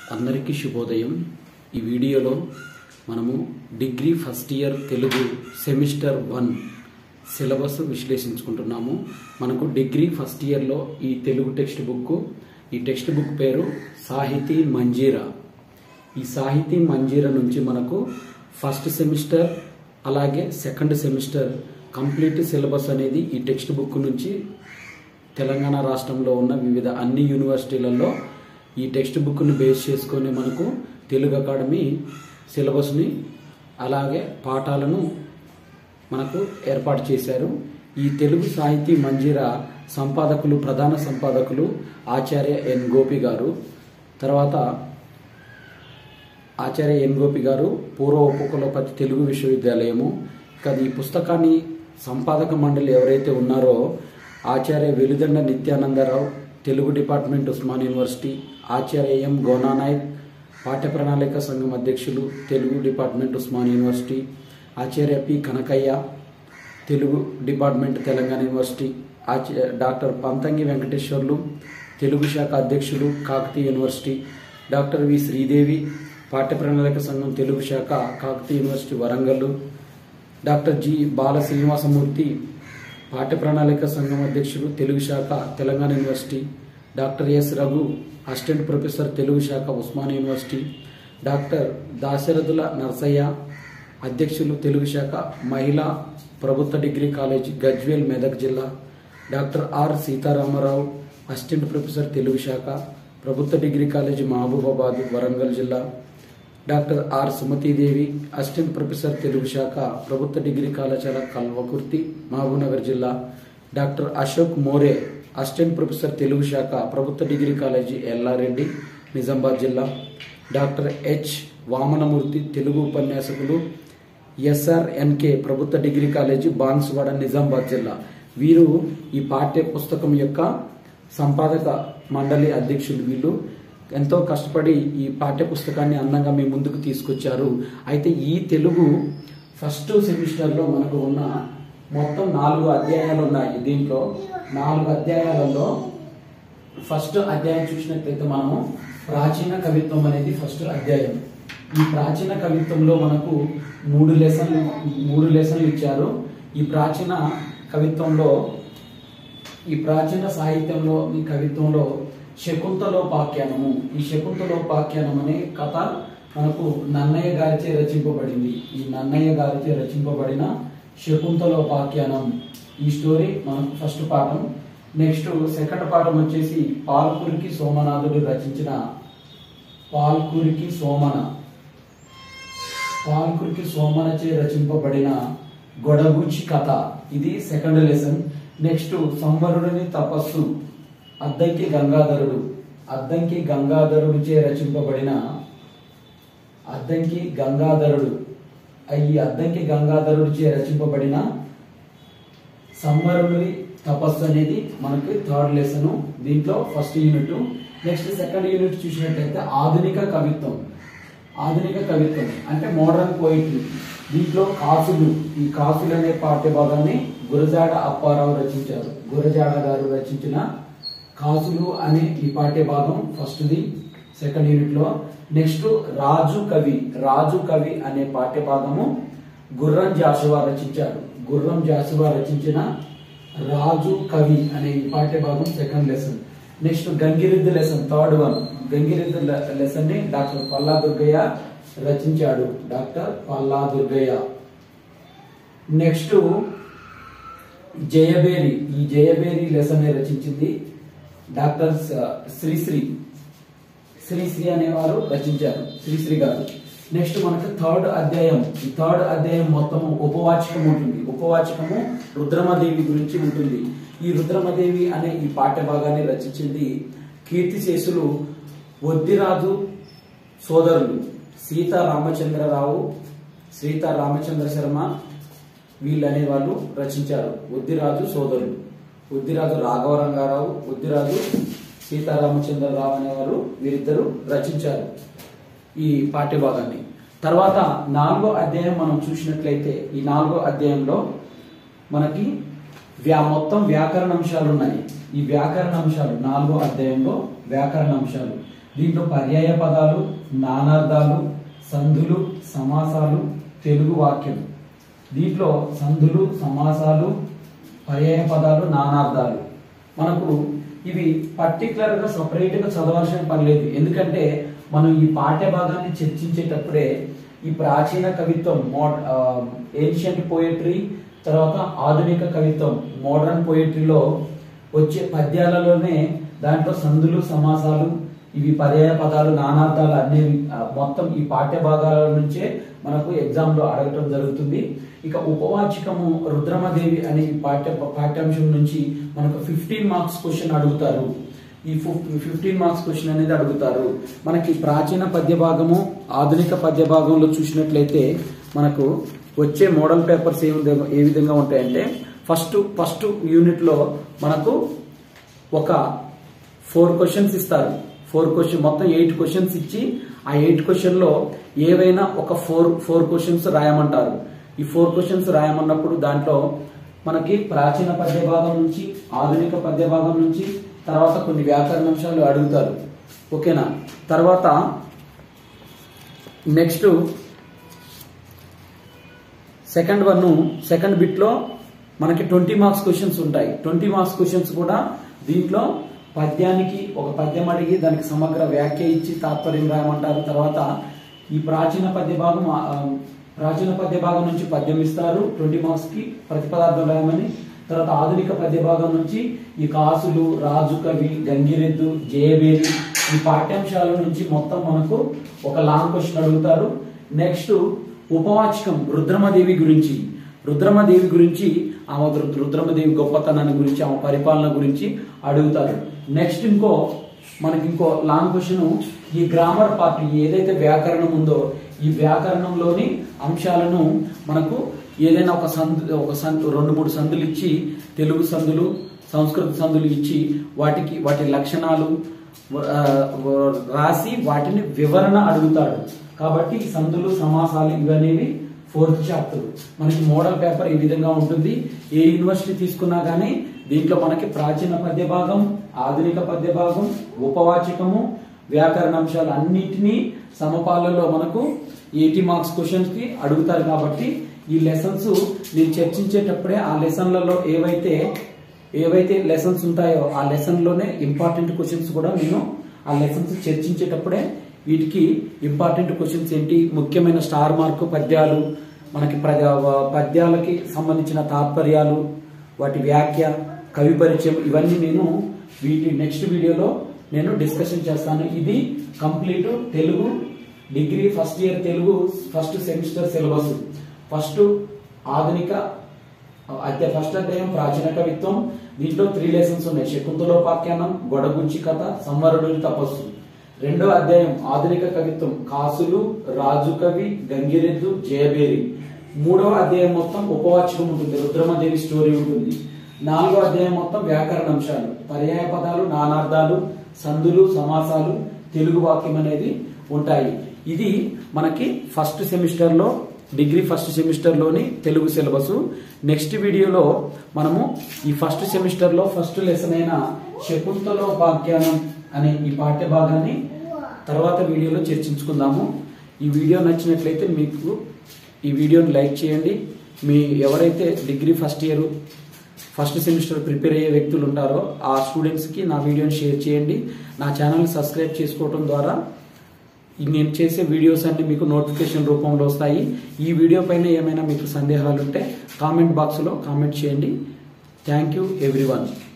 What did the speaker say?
అందరికీ శుభోదయం ఈ వీడియోలో మనము degree first year Telugu semester one syllabus విశ్లేషించుకుంటున్నాము మనకు డిగ్రీ ఫస్ట్ ఇయర్లో ఈ తెలుగు టెక్స్ట్ బుక్ ఈ టెక్స్ట్ బుక్ పేరు సాహితీ మంజీరా ఈ సాహితీ మంజీరా నుంచి మనకు ఫస్ట్ సెమిస్టర్ అలాగే సెకండ్ సెమిస్టర్ కంప్లీట్ సిలబస్ అనేది ఈ టెక్స్ట్ బుక్ నుంచి తెలంగాణ రాష్ట్రంలో ఉన్న వివిధ అన్ని యూనివర్సిటీలలో ఈ టెక్స్ట్ బుక్ను బేస్ చేసుకొని మనకు తెలుగు అకాడమీ సిలబస్ని అలాగే పాఠాలను మనకు ఏర్పాటు చేశారు ఈ తెలుగు సాహితీ మంజీరా సంపాదకులు ప్రధాన సంపాదకులు ఆచార్య ఎన్ గోపి గారు తర్వాత ఆచార్య ఎన్ గోపి గారు పూర్వ ఉపకులపతి తెలుగు విశ్వవిద్యాలయము ఇక ఈ పుస్తకాన్ని సంపాదక మండలి ఎవరైతే ఉన్నారో ఆచార్య వెలుదండ నిత్యానందరావు తెలుగు డిపార్ట్మెంట్ ఉస్మాన్ యూనివర్సిటీ ఆచార్య ఎం గోనానాయక్ పాఠ్య ప్రణాళిక సంఘం అధ్యక్షులు తెలుగు డిపార్ట్మెంట్ ఉస్మాన్ యూనివర్సిటీ ఆచార్య P Kanakaiah Telugu department Telangana university ఆచార్య డాక్టర్ పంతంగి వెంకటేశ్వర్లు తెలుగు శాఖ అధ్యక్షులు Kakatiya university doctor V Sridevi పాఠ్య ప్రణాళిక సంఘం తెలుగు శాఖ Kakatiya university Warangal doctor G Bala Srinivasamurthy పాఠ్య ప్రణాళిక సంఘం అధ్యక్షులు తెలుగు శాఖ Telangana university doctor S Raghu assistant professor Telugu శాఖ ఉస్మాన్ యూనివర్సిటీ డాక్టర్ దాశరథుల నర్సయ్య అధ్యక్షులు తెలుగు శాఖ మహిళా ప్రభుత్వ డిగ్రీ కాలేజ్ గజ్వేల్ మెదక్ జిల్లా doctor R Sitaramarao assistant professor Telugu శాఖ ప్రభుత్వ డిగ్రీ కాలేజ్ మహబూబాబాద్ వరంగల్ జిల్లా doctor R Sumathidevi assistant professor Telugu శాఖ ప్రభుత్వ డిగ్రీ కళాశాల కల్వకుర్తి మహబూబ్నగర్ జిల్లా doctor Ashok More assistant professor Telugu శాఖ ప్రభుత్వ డిగ్రీ కాలేజీ ఎల్లారెడ్డి నిజామాబాద్ జిల్లా డాక్టర్ హెచ్ వామనమూర్తి తెలుగు ఉపన్యాసకులు ఎస్ఆర్ఎన్కే ప్రభుత్వ డిగ్రీ కాలేజీ బాన్సువాడ నిజామాబాద్ జిల్లా వీరు ఈ పాఠ్య పుస్తకం యొక్క సంపాదక మండలి అధ్యక్షులు వీళ్ళు ఎంతో కష్టపడి ఈ పాఠ్య పుస్తకాన్ని అందంగా మీ ముందుకు తీసుకొచ్చారు అయితే ఈ తెలుగు ఫస్ట్ సెమిస్టర్లో మనకు ఉన్న మొత్తం నాలుగు అధ్యాయాలు ఉన్నాయి దీంట్లో నాలుగు అధ్యాయాలలో ఫస్ట్ అధ్యాయం చూసినట్లయితే మనము ప్రాచీన కవిత్వం అనేది ఫస్ట్ అధ్యాయం ఈ ప్రాచీన కవిత్వంలో మనకు మూడు లెసన్లు మూడు లెసన్లు ఇచ్చారు ఈ ప్రాచీన కవిత్వంలో ఈ ప్రాచీన సాహిత్యంలో ఈ కవిత్వంలో శకుంతలోపాఖ్యానము ఈ శకుంతలోపాఖ్యానం అనే కథ మనకు నన్నయ్య గారిచే రచింపబడింది ఈ నన్నయ్య గారిచే రచింపబడిన శకుంతలోపాఖ్యానం ఈ స్టోరీ మనకు ఫస్ట్ పాఠం నెక్స్ట్ సెకండ్ పాఠం వచ్చేసి పాల్కురికి సోమనాథుడు రచించిన పాల్కురికి సోమన పాల్కురికి సోమనచే రచింపబడిన గొడగూచి కథ ఇది సెకండ్ లెసన్ నెక్స్ట్ సంవరుడిని తపస్సు అద్దంకి గంగాధరుడు అద్దంకి గంగాధరుడు చే రచింపబడిన అద్దంకి గంగాధరుడు ఈ అద్దంకి గంగాధరుడు చే రచింపబడిన సంవరుడి తపస్సు అనేది మనకి థర్డ్ లెసన్ దీంట్లో first unit next second unit చూసినట్లయితే ఆధునిక కవిత్వం ఆధునిక కవిత్వం అంటే మోడర్న్ పోయిట్రీ దీంట్లో కాసులు ఈ కాసులు అనే పాఠ్య భాగాన్ని గురజాడ అప్పారావు రచించారు గురజాడ గారు రచించిన కాసులు అనే ఈ పాఠ్య భాగం ఫస్ట్ది సెకండ్ యూనిట్ లో నెక్స్ట్ రాజు కవి రాజు కవి అనే పాఠ్య భాగము గుర్రం జాసువా రచించారు గుర్రం జాసువా రచించిన రాజు కవి అనే ఈ పాఠ్య భాగం సెకండ్ లెసన్ నెక్స్ట్ గంగిరెద్దు లెసన్ థర్డ్ వన్ గంగిరెద్దు లెసన్ ని డాక్టర్ పల్లా దుర్గయ్య రచించాడు డాక్టర్ పల్లా దుర్గయ్య నెక్స్ట్ జయబేరి ఈ జయబేరి లెసన్ ని రచించింది డాక్టర్ శ్రీశ్రీ శ్రీశ్రీ అనేవారు రచించారు శ్రీశ్రీ గారు నెక్స్ట్ మనకు థర్డ్ అధ్యాయం ఈ థర్డ్ అధ్యాయం మొత్తము ఉపవాచకం ఉంటుంది ఉపవాచకము రుద్రమదేవి గురించి ఉంటుంది ఈ రుద్రమదేవి అనే ఈ పాఠ్య భాగాన్ని రచించింది కీర్తిశేషులు వద్దిరాజు సోదరులు సీతా రామచంద్రరావు సీతా రామచంద్ర శర్మ వీళ్ళు అనే వాళ్ళు రచించారు వద్దిరాజు సోదరులు వద్దిరాజు రాఘవరంగారావు వద్దిరాజు సీతారామచంద్రరావు అనేవారు వీరిద్దరు రచించారు ఈ పాఠ్యభాగాన్ని తర్వాత నాలుగో అధ్యాయం మనం చూసినట్లయితే ఈ నాలుగో అధ్యాయంలో మనకి వ్యా మొత్తం వ్యాకరణ అంశాలు ఉన్నాయి ఈ వ్యాకరణ అంశాలు నాలుగో అధ్యాయంలో వ్యాకరణ అంశాలు దీంట్లో పర్యాయ పదాలు నానార్థాలు సంధులు సమాసాలు తెలుగు వాక్యం దీంట్లో సంధులు సమాసాలు పర్యాయ పదాలు నానార్థాలు మనకు ఇవి పర్టికులర్ గా సపరేట్ గా చదవాల్సిన పని లేదు ఎందుకంటే మనం ఈ పాఠ్య భాగాన్ని చర్చించేటప్పుడే ఈ ప్రాచీన కవిత్వం మోడ్ ఏన్షియంట్ పోయట్రీ తర్వాత ఆధునిక కవిత్వం మోడర్న్ పోయట్రీలో వచ్చే పద్యాలలోనే దాంట్లో సందులు సమాసాలు ఇవి పర్యాయ పదాలు నానార్థాలు అనేవి ఆ, మొత్తం ఈ పాఠ్య భాగాల నుంచే మనకు ఎగ్జామ్ లో అడగటం జరుగుతుంది ఇక ఉపవాచికము రుద్రమదేవి అనే ఈ పాఠ్య పాఠ్యాంశం నుంచి మనకు ఫిఫ్టీన్ మార్క్స్ క్వశ్చన్ అడుగుతారు ఈ ఫిఫ్టీన్ మార్క్స్ క్వశ్చన్ అనేది అడుగుతారు మనకి ప్రాచీన పద్య భాగము ఆధునిక పద్య భాగంలో చూసినట్లయితే మనకు వచ్చే మోడల్ పేపర్స్ ఏ విధంగా ఏ విధంగా ఉంటాయంటే ఫస్ట్ ఫస్ట్ యూనిట్ లో మనకు ఒక ఫోర్ క్వశ్చన్స్ ఇస్తారు ఫోర్ క్వశ్చన్ మొత్తం ఎయిట్ క్వశ్చన్స్ ఇచ్చి ఆ ఎయిట్ క్వశ్చన్ లో ఏవైనా ఒక ఫోర్ ఫోర్ క్వశ్చన్స్ రాయమంటారు ఈ ఫోర్ క్వశ్చన్స్ రాయమన్నప్పుడు దాంట్లో మనకి ప్రాచీన పద్య భాగం నుంచి ఆధునిక పద్య భాగం నుంచి తర్వాత కొన్ని వ్యాకరణ అంశాలు అడుగుతారు ఓకేనా తర్వాత next second one second bit లో మనకి ట్వంటీ మార్క్స్ క్వశ్చన్స్ ఉంటాయి ట్వంటీ మార్క్స్ క్వశ్చన్స్ కూడా దీంట్లో పద్యానికి ఒక పద్యం అడిగి దానికి సమగ్ర వ్యాఖ్య ఇచ్చి తాత్పర్యం రాయమంటారు తర్వాత ఈ ప్రాచీన పద్య భాగం ఆ, ప్రాచీన పద్య భాగం నుంచి పద్యం ఇస్తారు ట్వంటీ మార్క్స్ కి ప్రతిపదార్థం రాయమని తర్వాత ఆధునిక పద్య భాగం నుంచి ఈ కాసులు రాజు కవి గంగిరెద్దు జయవేరి ఈ పాఠ్యాంశాల నుంచి మొత్తం మనకు ఒక లాంగ్ క్వశ్చన్ అడుగుతారు నెక్స్ట్ ఉపవాచకం రుద్రమదేవి గురించి రుద్రమదేవి గురించి ఆమె రు- రుద్రమదేవి గొప్పతనాన్ని గురించి ఆమె పరిపాలన గురించి అడుగుతారు నెక్స్ట్ ఇంకో మనకి ఇంకో లాంగ్ క్వశ్చన్ ఈ గ్రామర్ పార్ట్ ఏదైతే వ్యాకరణం ఉందో ఈ వ్యాకరణంలోని అంశాలను మనకు ఏదైనా ఒక సందు ఒక సందు రెండు మూడు సందులు ఇచ్చి తెలుగు సందులు సంస్కృత సందులు ఇచ్చి వాటికి వాటి లక్షణాలు ఆ, రాసి వాటిని వివరణ అడుగుతాడు కాబట్టి ఈ సందులు సమాసాలు ఇవనేవి ఫోర్త్ చాప్టర్ మనకి మోడల్ పేపర్ ఈ విధంగా ఉంటుంది ఏ యూనివర్సిటీ తీసుకున్నా గానీ దీంట్లో మనకి ప్రాచీన పద్య భాగం ఆధునిక పద్య భాగం ఉపవాచకము వ్యాకరణ అంశాలు అన్నిటినీ సమపాలలో మనకు ఎయిటీ మార్క్స్ క్వశ్చన్స్ కి అడుగుతారు కాబట్టి ఈ లెసన్స్ నేను చర్చించేటప్పుడే ఆ లెసన్లలో ఏవైతే ఏవైతే లెసన్స్ ఉంటాయో ఆ లెసన్ లోనే ఇంపార్టెంట్ క్వశ్చన్స్ కూడా నేను ఆ లెసన్స్ చర్చించేటప్పుడే వీటికి ఇంపార్టెంట్ క్వశ్చన్స్ ఏంటి ముఖ్యమైన స్టార్ మార్కు పద్యాలు మనకి ప్రజ- పద్యాలకి సంబంధించిన తాత్పర్యాలు వాటి వ్యాఖ్య కవి పరిచయం ఇవన్నీ నేను వీటి నెక్స్ట్ వీడియోలో నేను డిస్కషన్ చేస్తాను ఇది complete Telugu degree first year Telugu first semester syllabus first ఆధునిక అధ్య ఫస్ట్ అధ్యాయం ప్రాచీన కవిత్వం దీంట్లో త్రీ లెసన్స్ ఉన్నాయి శకుంతలోపాఖ్యానం గొడగుంచి కథ సంవరుడు తపస్సు రెండో అధ్యాయం ఆధునిక కవిత్వం కాసులు రాజు కవి గంగిరెద్దు జయబేరి మూడవ అధ్యాయం మొత్తం ఉపవాచకం ఉంటుంది రుద్రమదేవి స్టోరీ ఉంటుంది నాలుగో అధ్యాయం మొత్తం వ్యాకరణ అంశాలు పర్యాయ పదాలు నానార్థాలు సందులు సమాసాలు తెలుగు వాక్యం అనేది ఉంటాయి ఇది మనకి ఫస్ట్ సెమిస్టర్ లో డిగ్రీ ఫస్ట్ సెమిస్టర్ లోని తెలుగు సిలబస్ నెక్స్ట్ వీడియోలో మనము ఈ ఫస్ట్ సెమిస్టర్ లో ఫస్ట్ లెసన్ అయిన శకుంతలోపాఖ్యానం అనే ఈ పాఠ్య భాగాన్ని తర్వాత వీడియోలో చర్చించుకుందాము ఈ వీడియో నచ్చినట్లయితే మీకు ఈ వీడియోని లైక్ చేయండి మీ ఎవరైతే degree first year first semester prepare అయ్యే వ్యక్తులు ఉంటారో ఆ స్టూడెంట్స్కి నా వీడియోని షేర్ చేయండి నా ఛానల్ సబ్స్క్రైబ్ చేసుకోవడం ద్వారా ఈ నేను చేసే వీడియోస్ అన్ని మీకు నోటిఫికేషన్ రూపంలో వస్తాయి ఈ వీడియో పైన ఏమైనా మీకు సందేహాలు ఉంటే కామెంట్ బాక్స్లో కామెంట్ చేయండి థ్యాంక్ యూ ఎవ్రీవన్